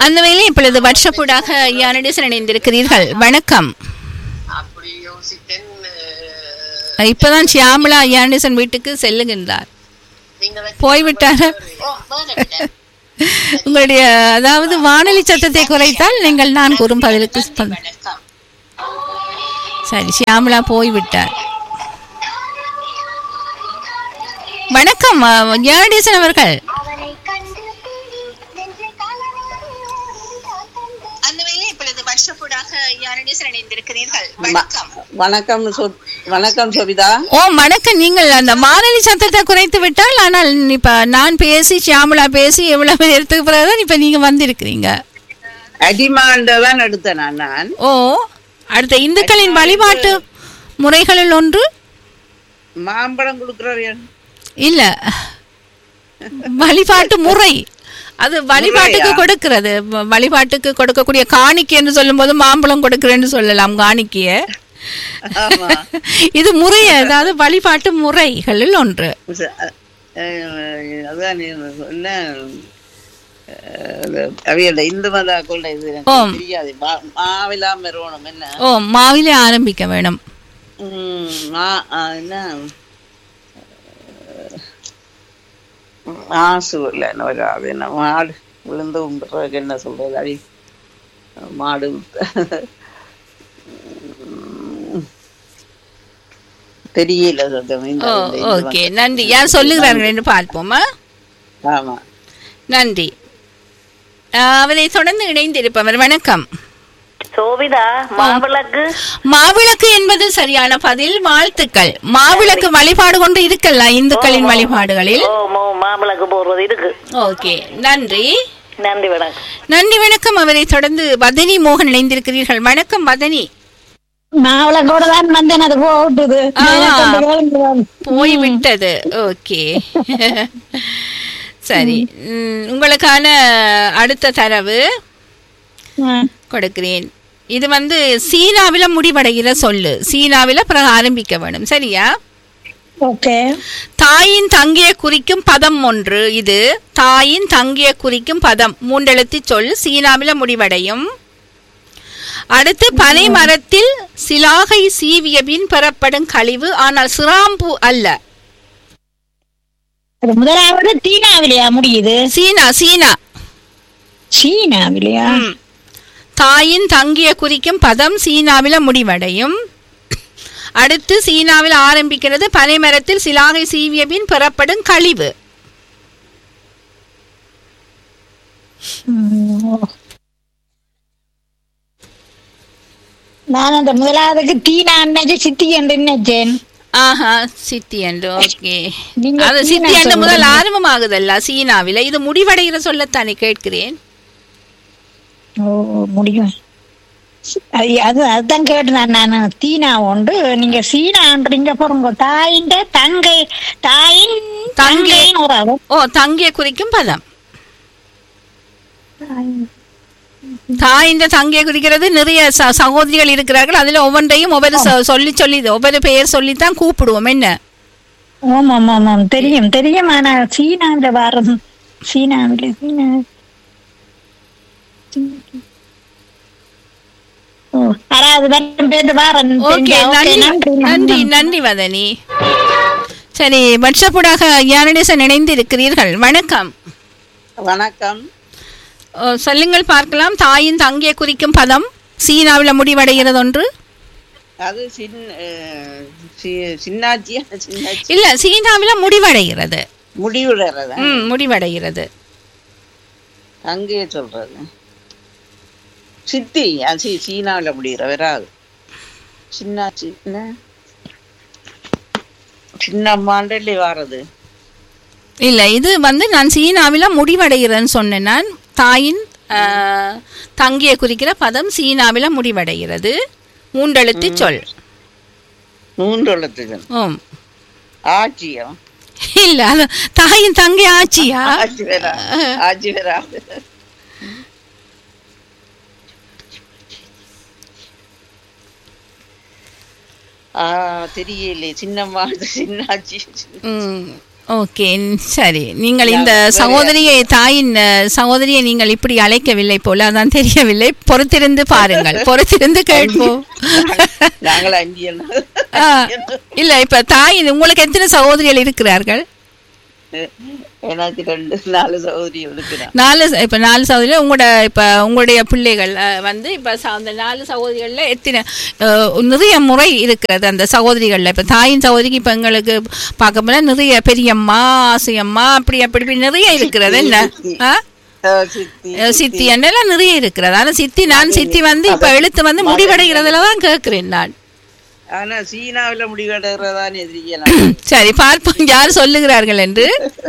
அந்த வேலை இப்பொழுது வருஷப்பூடாக யானடிசன் இணைந்திருக்கிறீர்கள் வணக்கம் அப்படி யோசித்தேன் அஹ், இப்பதான் சியாமலா யானடிசன் வீட்டுக்கு செல்லுகின்றார் நீங்கள் போய்விட்டார் ஓ போய்விட்டேன். உங்களுடைய அதாவது வானொலி சத்தத்தை குறைத்தால் நீங்கள் நான் கூறும் பதிலுக்கு நன்றி, ப- வணக்கம் சரி சியாமலா போய்விட்டார் வணக்கம் அஹ், யானடிசன் அவர்கள் அந்த வேலை இப்பொழுது வருஷப்பூடாக யானடிசன் இணைந்திருக்கிறீர்கள் வணக்கம் வணக்கம் சோ- வணக்கம் சோபிதா ஓ வணக்கம் நீங்கள் அந்த வானொலி சத்தத்தை குறைத்து விட்டால் ஆனால் இப்ப நான் பேசி சியாமலா பேசி எவ்வளவு நேரத்துக்கு பிறகுதான் இப்ப நீங்க வந்திருக்கிறீங்க அடிமாண்டதான் எடுத்தேன் நான் நான் ஓ அடுத்த இந்துக்களின் வழிபாட்டு முறைகளில் ஒன்று மாம்பழம் கொடுக்குறவர் இல்ல வழிபாட்டு முறை அது வழிபாட்டுக்கு முறையா? கொடுக்கிறது வ- வழிபாட்டுக்கு கொடுக்கக்கூடிய காணிக்கை என்று சொல்லும்போது மாம்பழம் கொடுக்கிறேன்னு சொல்லலாம் காணிக்கைய ஆமா இது முறை அதாவது வழிபாட்டு முறைகளில் ஒன்று ச- அஹ், அதான் நீ என்ன அஹ், அவையோட இந்து மத கொள்ள இது எனக்கு ஓம். தெரியாது மா- மாவிலாம் மெருவணும் என்ன ஓ மாவிலே ஆரம்பிக்க வேணும் ம், மா- அஹ், என்ன அஹ், மாசு இல்லை என்ன வராது என்ன மாடு விழுந்து உண்டுறதுக்கு என்ன சொல்றது அடி மாடு ம், தெரியல சத்தம் இந்த ஓ இந்த இந்து ஓகே நன்றி யார் சொல்லுகிறார்கள் என்று பார்ப்போமா மத- ஆமா நன்றி ஆஹ், அவரை தொடர்ந்து இணைந்திருப்பவர் வணக்கம் சோபிதா மாவிளக்கு மாவிளக்கு என்பது சரியான பதில் வாழ்த்துக்கள் மாவிளக்கு வழிபாடு கொண்டு இருக்கலாம் இந்துக்களின் வழிபாடுகளில் ஓ மோ மாவிளக்கு போடுறது இருக்கு ஓகே நன்றி நன்றி வணக்கம் நன்றி வணக்கம் அவரை தொடர்ந்து வதனி மோகன் இணைந்திருக்கிறீர்கள் வணக்கம் வதனி மாவிளக்கோட தான் வந்தேன் அது போட்டுது ஆ. கொண்டு கிளம்புறேன். போய் விட்டது ஓகே சரி உம், உங்களுக்கான அடுத்த தரவு ம். கொடுக்கிறேன் இது வந்து சீனாவில முடிவடைகிற சொல்லு சீனாவில பிறகு ஆரம்பிக்க வேணும் சரியா ஓகே தாயின் தங்கிய குறிக்கும் பதம் ஒன்று இது தாயின் தங்கிய குறிக்கும் பதம் மூன்றெழுத்து சொல் சீனாவில முடிவடையும் அடுத்து பனை மரத்தில் சிலாகை சீவிய பின் பெறப்படும் கழிவு ஆனால் சிராம்பு அல்ல அது முதலாவது தீனாவிலையா முடியுது சீனா சீனா சீனாவிலையா ம். தாயின் தங்கிய குறிக்கும் பதம் சீனாவில முடிவடையும் அடுத்து சீனாவில் ஆரம்பிக்கிறது பனைமரத்தில் சிலாகை சீவிய பின் பெறப்படும் கழிவு ம், ஓ. நான் அந்த முதலாவதுக்கு தீனா அண்ணாச்சு சித்தி என்று நினைச்சேன் ஆஹா சித்தி என்று ஓகே நீங்க அது சீனா சித்தி என்று முதல் சொல்றீங்க. ஆரம்பமாகுதல்ல சீனாவில இது முடிவடைகிற சொல்லத்தானே கேட்கிறேன் ஓ முடியும் அது அது அதுதான் கேட்டேன் நான் தீனா உண்டு நீங்க சீனான்றீங்க பாருங்க தாயின்ற தங்கை தாயின் தங்கை. தங்கைன்னு ஒரு ஆளு. ஓ தங்கிய குறிக்கும் பதம் தாயின் தாயின் தங்கிய குறிக்கிறது நிறைய ச- சகோதரிகள் இருக்கிறார்கள் அதுல ஒவ்வொன்றையும் ஒவ்வொரு சொ- சொல்லி சொல்லி ஒவ்வொரு பெயர் சொல்லித்தான் கூப்பிடுவோம் என்ன ஆமாம் ஆமாம் ஆமாம் தெரியும் தெரியும் ஆனா சீனாவில் வரும் சீனாவில் சீனா ஓ யாராவது வரும் பேருந்து வாரன் ஓகே நன்றி நன்றி நன்றி வதனி சரி வருஷப்பூடாக யானடேசன் இணைந்து இருக்கிறீர்கள் வணக்கம் வணக்கம் ஓ, சொல்லுங்கள் பார்க்கலாம் தாயின் தங்கிய குறிக்கும் பதம் சீனாவில் முடிவடைகிறது ஒன்று அது சின் அஹ், சி- சின்னாச்சியா சின்னாச்சி இல்ல சீனாவில் முடிவடைகிறது முடிவுறதா ம் முடிவடைகிறது அங்கேயே சொல்றது சித்தி அது சி- சீனாவுல முடிகிற வராது சின்னாச்சி என்ன சின்னம்மாண்டல்லி வாரது இல்ல இது வந்து நான் சீனாவில் முடிவடைகிறதுன்னு சொன்னேன் நான் தாயின் ஆ, தங்கிய குறிக்கிற பதம் சீனாவில் முடிவடைகிறது மூன்றெழுத்து சொல் மூன்று எழுத்துக்கு ஓம் ஆட்சியம் இல்ல அது தாயின் தங்கை ஆச்சியா ஆட்சி வரா ஆட்சி வராது ஆ தெரியலையே சின்னம்மா சின்னாச்சி ம் ஓகே சரி நீங்கள் இந்த சகோதரியை தாயின் அஹ், சகோதரியை நீங்கள் இப்படி அழைக்கவில்லை போல அதான் தெரியவில்லை பொறுத்திருந்து பாருங்கள் பொறுத்திருந்து கேட்போம் நாங்கள் அஞ்சு என்ன ஆ, இல்ல இப்ப தாயின் உங்களுக்கு எத்தனை சகோதரிகள் இருக்கிறார்கள் எனக்கு ரெண்டு நாலு சகோதரி இருக்கிறான் நாலு இப்ப நாலு சகோதரிகள் உங்களோட இப்ப உங்களுடைய பிள்ளைகள் அஹ், வந்து இப்ப ச- அந்த நாலு சகோதரிகள்ல எத்தனை அஹ், நிறைய முறை இருக்கிறது அந்த சகோதரிகள்ல இப்ப தாயின் சகோதரிக்கு இப்ப எங்களுக்கு பார்க்க போனா நிறைய பெரியம்மா ஆசையம்மா அப்படி அப்படி இப்படி நிறைய இருக்கிறது என்ன ஆ? சித்தி அஹ், சித்தி என்னெல்லாம் நிறைய இருக்கிறது ஆனா சித்தி நான் சித்தி வந்து இப்ப எழுத்து வந்து முடிவடைகிறதுல தான் கேட்கிறேன் நான் ஆனா சீனாவில முடிவெடுக்கிறதான் எதிரிக்கலாம் சரி பார்ப்போம் யார் சொல்லுகிறார்கள் என்று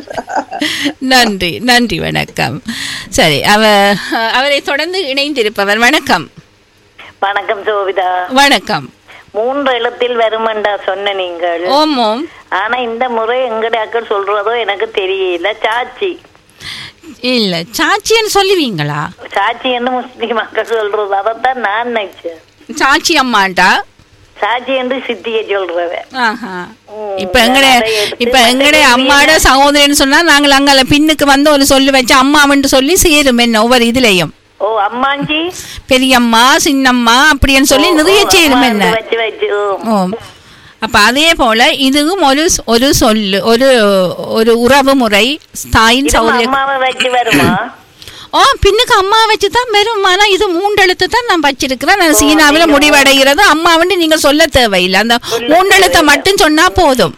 நன்றி நன்றி வணக்கம் சரி அவ அவரை தொடர்ந்து இணைந்திருப்பவர் வணக்கம் வணக்கம் சோபிதா வணக்கம் மூன்று எழுத்தில் வருமெண்டா சொன்ன நீங்கள் ஓம் ஓம் ஆனா இந்த முறை எங்கட அக்கள் சொல்றதோ எனக்கு தெரியல சாச்சி இல்ல சாச்சின்னு சொல்லுவீங்களா சாச்சி என்று முஸ்லிம் மக்கள் சொல்றது அதைத்தான் நான் நினைச்சேன் சாச்சி அம்மாண்டா சாச்சி என்று சித்திய சொல்றவன் ஆஹா ம், இப்ப எங்கட அதை எடுத்து இப்ப எங்கட மற்ற அம்மாட சகோதரன்னு சொன்னா நாங்கள் அங்கால பின்னுக்கு வந்து ஒரு சொல்லு வச்சு அம்மாவன்ட்டு சொல்லி சேரும் என்ன ஒவ்வொரு இதுலயும் ஓ அம்மாஞ்சி பெரியம்மா சின்னம்மா அப்படின்னு சொல்லி நிறைய ஓ, சேரும் அம்மா என்ன என்று வச்சு வச்சு ஓ. ஓம் அப்ப அதே போல இதுவும் ஒரு ஒரு சொல்லு ஒரு ஒரு உறவு முறை தாயின் இதுவும் சௌரிய அம்மாவை வச்சு வருமா ஓ பின்னுக்கு அம்மா வச்சு தான் வெறும் ஆனா இது மூண்டெழுத்து தான் நான் வச்சிருக்கிறேன் நான் சீனாவில முடிவடைகிறது அம்மா வந்து நீங்க சொல்ல தேவையில்லை அந்த மூண்டெழுத்தை மட்டும் சொன்னா போதும்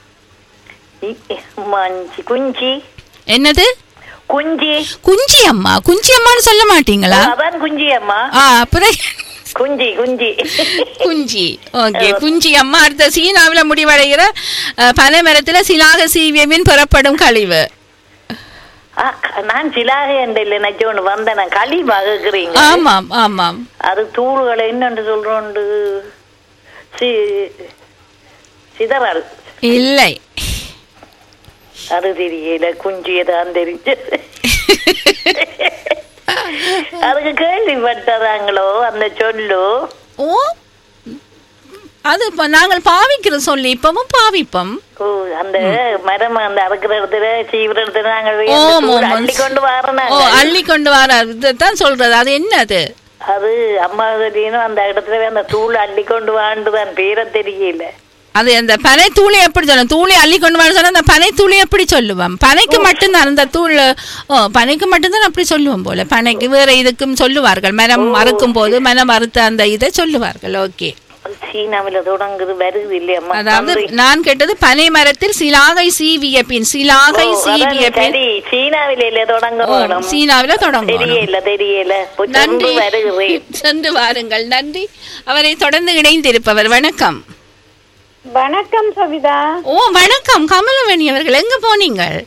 இ- மஞ்சி குஞ்சி என்னது குஞ்சி குஞ்சி அம்மா குஞ்சி அம்மான்னு சொல்ல மாட்டீங்களா அதான் குஞ்சி அம்மா ஆ அப்புறம் குஞ்சி குஞ்சி குஞ்சி ஓகே குஞ்சி அம்மா அடுத்த சீனாவில முடிவடைகிற அஹ், பனைமரத்துல சிலாக சீவியமின் பெறப்படும் கழிவு ஆ, க- நான் சிலாக என்ற இல்லை நச்சோண்டு வந்தேன் நான் களி வகுக்கிறீங்க ஆமாம் ஆமாம் அது தூள்களை என்னன்னு சொல்றோண்டு சி சிதறல் இல்லை அது தெரியல குஞ்சியை தான் தெரிஞ்சது அதுக்கு கேள்விப்பட்டதாங்களோ அந்த சொல்லு ஓ அது இப்ப நாங்கள் பாவிக்கிற சொல்லி இப்பவும் பாவிப்போம் ஓ அந்த மரம் அந்த அறுக்கிற இடத்துல சீவிர இடத்துல நாங்கள் போய் ஓ அந்த தூள் மோமோஸ். அள்ளி கொண்டு ஓ வரனாங்க அள்ளி கொண்டு வர இதுதான் சொல்றது அது என்னது அது அம்மா சொல்லினும் அந்த இடத்துல போய் அந்த தூள் அள்ளி கொண்டு வாண்டுதான் பேரை தெரியல அது அந்த பனை தூளை எப்படி சொல்லும் தூளை அள்ளி கொண்டு வர சொன்னா அந்த பனை தூளை எப்படி சொல்லுவோம் பனைக்கு மட்டும்தான் அந்த தூள் ஓ பனைக்கு மட்டும்தான் அப்படி சொல்லுவோம் போல பனைக்கு வேற இதுக்கும் சொல்லுவார்கள் மரம் அறுக்கும் போது மரம் அறுத்த அந்த இதை சொல்லுவார்கள் ஓகே சீனாவில தொடங்குது வருது இல்லையம்மா அதாவது நான் கேட்டது பனை மரத்தில் சிலாகை சீவிய பின் சிலாகை சீவிய பின் சரி சீனாவில இல்ல தொடங்க ஓ, வேணும் சீனாவில தொடங்கும் தெரியல தெரியல போய் நன்றி சென்று வருகிறேன் சென்று வாருங்கள் நன்றி அவரை தொடர்ந்து இணைந்திருப்பவர் வணக்கம் வணக்கம் சவிதா ஓ வணக்கம் கமலவேணி அவர்கள் எங்க போனீங்கள்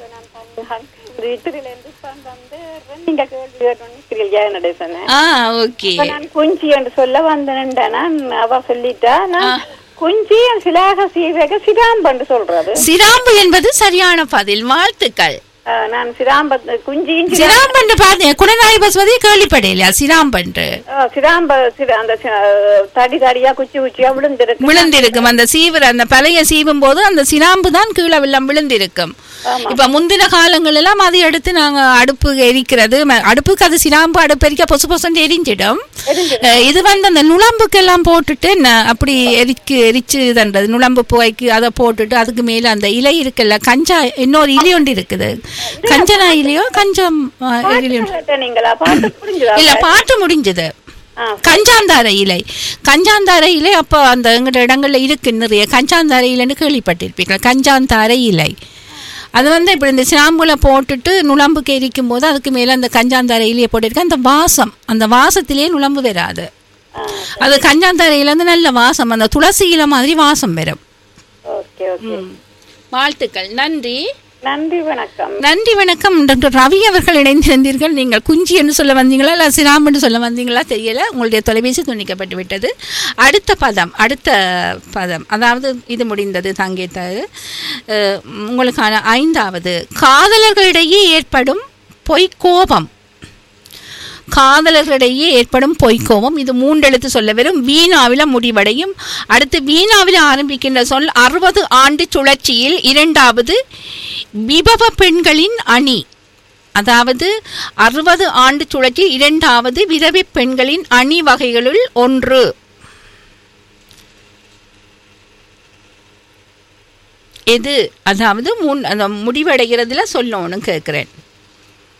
வீட்டில இருந்து இப்ப வந்து நீங்க கேள்வி கேட்டோன்னு நடேசன ஆ ஓகே இப்ப நான் குஞ்சி என்று சொல்ல வந்தேன்டா நான் அவ சொல்லிட்டா நான் குஞ்சி சிலாக சீவக சிராம்பு சொல்றது சிராம்பு என்பது சரியான பதில் வாழ்த்துக்கள் அஹ், நான் சிராம்ப குஞ்சியும் சிரா- சிராம்பன்று பார்த்தேன் குணநாய் பசுவதி கேள்விப்படையிலையா சிராம்பன்று அஹ், சிராம்ப சிரா- அந்த சி- அஹ், தடி தடியா குச்சி குச்சியா விழுந்திருக்கு விழுந்திருக்கும் அந்த சீவர் அந்த பழைய சீவும் போது அந்த சிராம்பு தான் கீழே வெள்ளம் விழுந்திருக்கும் இப்ப முந்தின காலங்கள் எல்லாம் அதை எடுத்து நாங்க அடுப்பு எரிக்கிறது ம- அடுப்புக்கு அது சிராம்பு அடுப்பு எரிக்க பொசு பொசுன்னு எரிஞ்சிடும் அஹ் இது வந்து அந்த நுழம்புக்கெல்லாம் போட்டுட்டு ந- அப்படி எரிக்கு எரிச்சு தண்டது நுழம்பு புகைக்கு அதை போட்டுட்டு அதுக்கு மேல அந்த இலை இருக்குல்ல கஞ்சா இன்னொரு இலை ஒன்று இருக்குது கஞ்சனா இலையோ கஞ்சம் அஹ், இலை ஒன்று. கேட்ட நீங்களா பாட்டு புரிஞ்சுதா இல்ல பாட்டு முடிஞ்சது ஆ. கஞ்சாந்தார இலை கஞ்சாந்தார இலை அப்போ அந்த எங்கட இடங்கள்ல இருக்கு நிறைய கஞ்சாந்தார இலைன்னு கேள்விப்பட்டிருப்பீங்க கஞ்சாந்தார இலை அது வந்து இப்படி இந்த சிராம்புல போட்டுட்டு நுழம்புக்கு எரிக்கும் போது அதுக்கு மேல அந்த கஞ்சாந்தார இலையை போட்டிருக்க அந்த வாசம் அந்த வாசத்திலேயே நுழம்பு வராது அது கஞ்சாந்தார இலை வந்து நல்ல வாசம் அந்த துளசி இலை மாதிரி வாசம் வரும் ஓகே ஓகே வாழ்த்துக்கள் நன்றி நன்றி வணக்கம் நன்றி வணக்கம் டாக்டர் ரவி அவர்கள் இணைந்திருந்தீர்கள் நீங்கள் குஞ்சி என்று சொல்ல வந்தீங்களா இல்லை சிராம் என்று சொல்ல வந்தீங்களா தெரியல உங்களுடைய தொலைபேசி துண்டிக்கப்பட்டு விட்டது அடுத்த பதம் அடுத்த பதம் அதாவது இது முடிந்தது தங்கியது அஹ், உங்களுக்கான ஐந்தாவது காதலர்களிடையே ஏற்படும் பொய் கோபம் காதலர்களிடையே ஏற்படும் பொய்க்கோவம் இது மூன்றெழுத்து சொல்ல வெறும் வீணாவில முடிவடையும் அடுத்து வீணாவில ஆரம்பிக்கின்ற சொல் அறுபது ஆண்டு சுழற்சியில் இரண்டாவது விபவ பெண்களின் அணி அதாவது அறுபது ஆண்டு சுழற்சி இரண்டாவது விதவை பெண்களின் அணி வகைகளுள் ஒன்று எது அதாவது முன் அந்த முடிவடைகிறதுல சொல்லணும்னு கேட்குறேன்